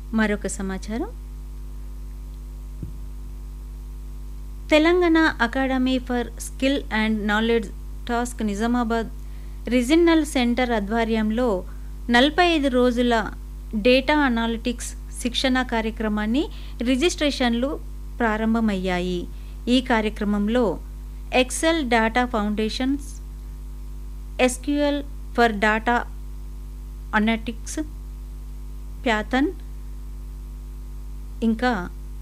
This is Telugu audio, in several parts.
మరొక సమాచారం Telangana academy for skill and knowledge TASK Nizamabad regional centre ఆధ్వర్యంలో నలభై ఐదు రోజుల డేటా అనాలిటిక్స్ శిక్షణ కార్యక్రమాన్ని రిజిస్ట్రేషన్లు ప్రారంభమయ్యాయి ఈ కార్యక్రమంలో Excel data foundations SQL for data analytics Python ఇంకా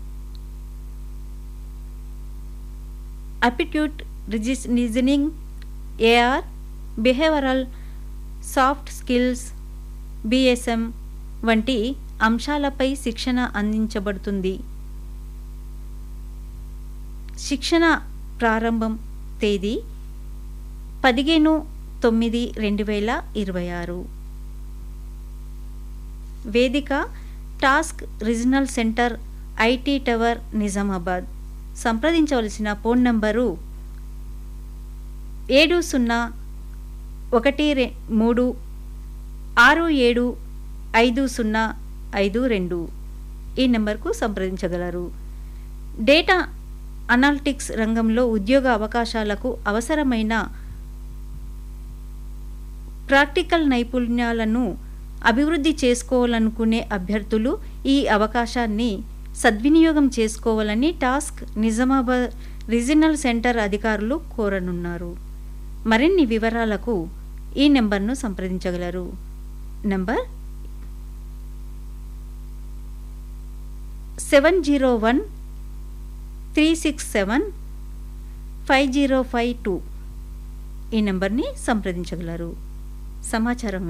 అపిట్యూట్ రిజిస్ reasoning AR behavioural soft skills BSM వంటి అంశాలపై శిక్షణ అందించబడుతుంది శిక్షణ ప్రారంభం తేదీ పదిహేను తొమ్మిది రెండు వేల ఇరవై ఆరు వేదిక TASK regional centre IT tower Nizamabad సంప్రదించవలసిన ఫోన్ నంబరు ఏడు సున్నా ఒకటి రె మూడు ఆరు ఏడు ఐదు సున్నా ఐదు రెండు ఈ నెంబర్కు సంప్రదించగలరు డేటా అనాలిటిక్స్ రంగంలో ఉద్యోగ అవకాశాలకు అవసరమైన ప్రాక్టికల్ నైపుణ్యాలను అభివృద్ధి చేసుకోవాలనుకునే అభ్యర్థులు ఈ అవకాశాన్ని సద్వినియోగం చేసుకోవాలని టాస్క్ నిజామాబాద్ రీజనల్ సెంటర్ అధికారులు కోరనున్నారు మరిన్ని వివరాలకు ఈ నెంబర్ను సంప్రదించగలరు number seven zero one three six seven five zero five two ఈ నెంబర్ని సంప్రదించగలరు సమాచారం